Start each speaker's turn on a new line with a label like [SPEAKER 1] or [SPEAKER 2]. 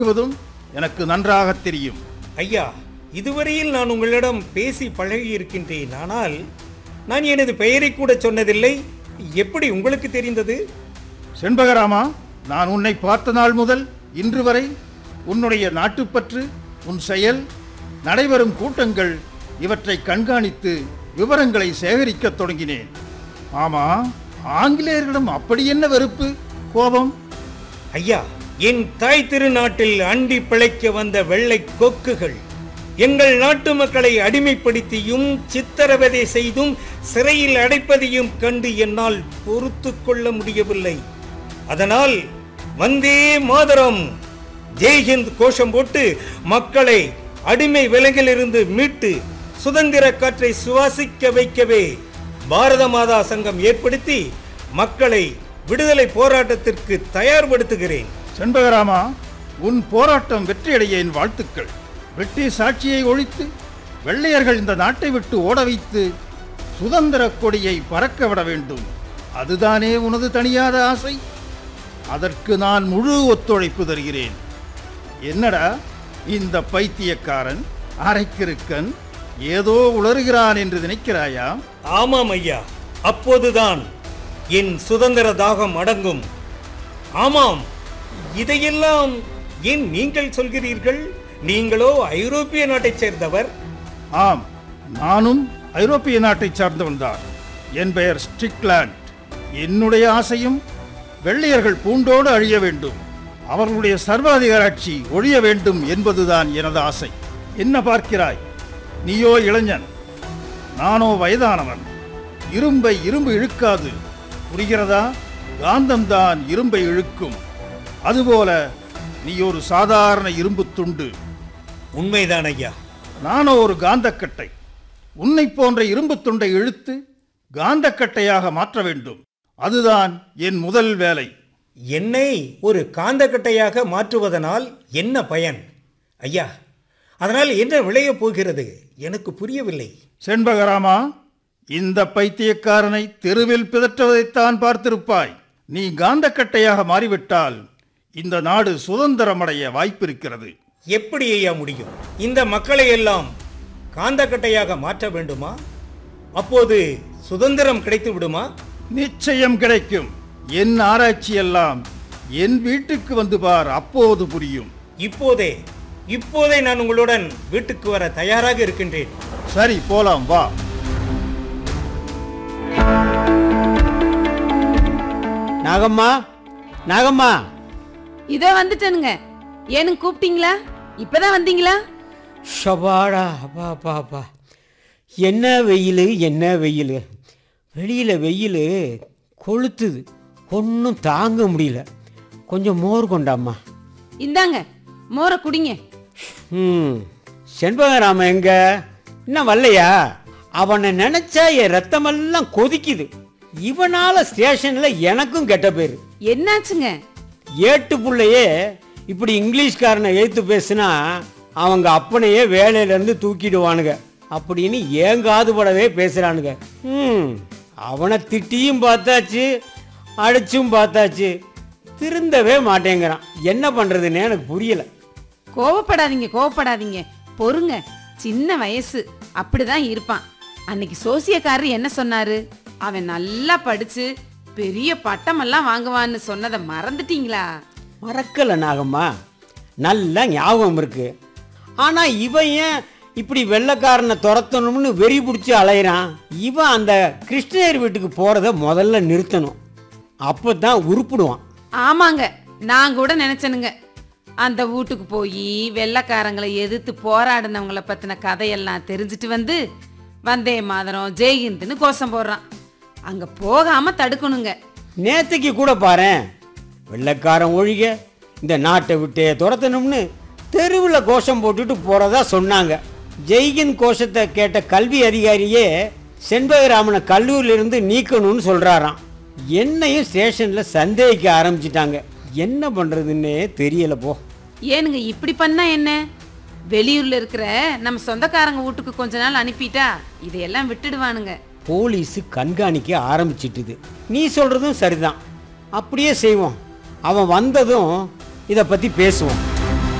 [SPEAKER 1] வருவதும் எனக்கு நன்றாக தெரியும்
[SPEAKER 2] ஐயா இதுவரையில் நான் உங்களிடம் பேசி பழகி இருக்கின்றேன் ஆனால் நான் எனது பெயரை கூட சொன்னதில்லை எப்படி உங்களுக்கு தெரிந்தது
[SPEAKER 1] செண்பகராமா நான் உன்னை பார்த்த நாள் முதல் இன்று வரை உன்னுடைய நாட்டுப்பற்று உன் செயல் நடைபெறும் கூட்டங்கள் இவற்றை கண்காணித்து விவரங்களை சேகரிக்கத் தொடங்கினேன் ஆமா ஆங்கிலேயர்களிடம் அப்படி என்ன வெறுப்பு கோபம்
[SPEAKER 2] ஐயா என் தாய் திருநாட்டில் அண்டி பிழைக்க வந்த வெள்ளை கொக்குகள் எங்கள் நாட்டு மக்களை அடிமைப்படுத்தியும் சித்திரவதை செய்தும் சிறையில் அடைப்பதையும் கண்டு என்னால் பொறுத்து கொள்ள முடியவில்லை அதனால் வந்தே மாதரம் ஜெய்ஹிந்த் கோஷம் போட்டு மக்களை அடிமை விலங்கிலிருந்து மீட்டு சுதந்திர காற்றை சுவாசிக்க வைக்கவே பாரத மாதா சங்கம் ஏற்படுத்தி மக்களை விடுதலை போராட்டத்திற்கு தயார்படுத்துகிறேன்
[SPEAKER 1] செண்பகராமா உன் போராட்டம் வெற்றியடைய என் வாழ்த்துக்கள் பிரிட்டிஷ் ஆட்சியை ஒழித்து வெள்ளையர்கள் இந்த நாட்டை விட்டு ஓட வைத்து சுதந்திர கொடியை பறக்க விட வேண்டும் அதுதானே உனது தனியாத ஆசை அதற்கு நான் முழு ஒத்துழைப்பு தருகிறேன் என்னடா இந்த பைத்தியக்காரன் அரைக்கிருக்கன் ஏதோ உளறுகிறான் என்று நினைக்கிறாயா
[SPEAKER 2] ஆமாம் ஐயா அப்போதுதான் என் சுதந்திர தாகம் அடங்கும் ஆமாம் இதையெல்லாம் ஏன் நீங்கள் சொல்கிறீர்கள் நீங்களோ ஐரோப்பிய நாட்டைச் சேர்ந்தவர்
[SPEAKER 1] ஆம் நானும் ஐரோப்பிய நாட்டைச் சார்ந்தவன்தான் என் பெயர் ஸ்டிக்லாண்ட் என்னுடைய ஆசையும் வெள்ளையர்கள் பூண்டோடு அழிய வேண்டும் அவர்களுடைய சர்வாதிகாராட்சி ஒழிய வேண்டும் என்பதுதான் எனது ஆசை என்ன பார்க்கிறாய் நீயோ இளைஞன் நானோ வயதானவன் இரும்பை இரும்பு இழுக்காது புரிகிறதா காந்தம்தான் இரும்பை இழுக்கும் அதுபோல நீ ஒரு சாதாரண இரும்பு துண்டு
[SPEAKER 2] உண்மைதான் ஐயா
[SPEAKER 1] நானோ ஒரு காந்தக்கட்டை உன்னை போன்ற இரும்பு துண்டை இழுத்து காந்தக்கட்டையாக மாற்ற வேண்டும் அதுதான் என் முதல் வேலை
[SPEAKER 2] என்னை ஒரு காந்தக்கட்டையாக மாற்றுவதனால் என்ன பயன் ஐயா அதனால் என்ன விளையப் போகிறது எனக்கு புரியவில்லை
[SPEAKER 1] செண்பகராமா இந்த பைத்தியக்காரனை தெருவில் பிதற்றுவதைத்தான் பார்த்திருப்பாய் நீ காந்தக்கட்டையாக மாறிவிட்டால் இந்த நாடு சுதந்திரமடைய வாய்ப்பிருக்கிறது
[SPEAKER 2] எப்படி ஐயா முடியும் இந்த மக்களை எல்லாம் காந்தக்கட்டையாக மாற்ற வேண்டுமா அப்போது சுதந்திரம் கிடைத்து விடுமா
[SPEAKER 1] நிச்சயம் கிடைக்கும் என் ஆராய்ச்சி எல்லாம் என் வீட்டுக்கு வந்து பார் அப்போது புரியும்
[SPEAKER 2] இப்போதே இப்போதே நான் உங்களுடன் வீட்டுக்கு வர தயாராக இருக்கின்றேன்
[SPEAKER 1] சரி போலாம் வா
[SPEAKER 3] நாகம்மா நாகம்மா
[SPEAKER 4] இதோ வந்துட்டேனுங்க ஏனுங்க கூப்பிட்டீங்களா இப்பதான் வந்தீங்களா
[SPEAKER 3] ஷபாடா அப்பா அப்பா அப்பா என்ன வெயில் என்ன வெயில் வெளியில் வெயில் கொளுத்துது ஒன்றும் தாங்க முடியல கொஞ்சம் மோர் கொண்டாம்மா
[SPEAKER 4] இந்தாங்க மோரை குடிங்க
[SPEAKER 3] ம் செண்பகராம எங்க இன்னும் வரலையா அவனை நினைச்சா என் ரத்தமெல்லாம் கொதிக்குது இவனால ஸ்டேஷன்ல எனக்கும் கெட்ட பேர்
[SPEAKER 4] என்னாச்சுங்க
[SPEAKER 3] ஏட்டு புள்ளையே இப்படி இங்கிலீஷ்காரனை எழுத்து பேசுனா அவங்க அப்பனையே வேலையிலேருந்து தூக்கிடுவானுங்க அப்படின்னு ஏங்காது படவே பேசுகிறானுங்க ம் அவனை திட்டியும் பார்த்தாச்சு அடிச்சும் பார்த்தாச்சு திருந்தவே மாட்டேங்கிறான் என்ன பண்ணுறதுன்னு எனக்கு புரியலை
[SPEAKER 4] கோவப்படாதீங்க கோவப்படாதீங்க பொறுங்க சின்ன வயசு அப்படிதான் இருப்பான் அன்னைக்கு சோசியக்காரர் என்ன சொன்னாரு அவன் நல்லா படிச்சு பெரிய பட்டமெல்லாம் வாங்குவான்னு சொன்னதை மறந்துட்டீங்களா
[SPEAKER 3] மறக்கலை நாகம்மா நல்லா ஞாபகம் இருக்கு ஆனால் இவன் ஏன் இப்படி வெள்ளைக்காரனை துரத்தணும்னு வெறி பிடிச்சி அலையிறான் இவன் அந்த கிருஷ்ணகிரி வீட்டுக்கு போகிறத முதல்ல நிறுத்தணும் அப்போ தான் உருப்பிடுவான்
[SPEAKER 4] ஆமாங்க நான் கூட நினைச்சனுங்க அந்த வீட்டுக்கு போய் வெள்ளைக்காரங்களை எதிர்த்து போராடினவங்கள பத்தின கதையெல்லாம் தெரிஞ்சுட்டு வந்து வந்தே மாதரம் ஜெய்ஹிந்துன்னு கோஷம் போடுறான் அங்க போகாம தடுக்கணுங்க
[SPEAKER 3] நேத்துக்கு கூட பாரேன் வெள்ளைக்காரன் ஒழிக இந்த நாட்டை விட்டே துரத்தணும்னு தெருவில் கோஷம் போட்டுட்டு போகிறதா சொன்னாங்க ஜெய்கின் கோஷத்தை கேட்ட கல்வி அதிகாரியே செண்பகராமனை கல்லூரியிலிருந்து நீக்கணும்னு சொல்கிறாராம் என்னையும் ஸ்டேஷனில் சந்தேகிக்க ஆரம்பிச்சிட்டாங்க என்ன பண்ணுறதுன்னே தெரியல போ
[SPEAKER 4] ஏனுங்க இப்படி பண்ணா என்ன வெளியூர்ல இருக்கிற நம்ம சொந்தக்காரங்க வீட்டுக்கு கொஞ்ச நாள் அனுப்பிட்டா இதையெல்லாம் விட்டுடுவானுங்க
[SPEAKER 3] போலீஸு கண்காணிக்க ஆரம்பிச்சிட்டுது நீ சொல்கிறதும் சரிதான் அப்படியே செய்வோம் அவன் வந்ததும் இதை பற்றி பேசுவோம்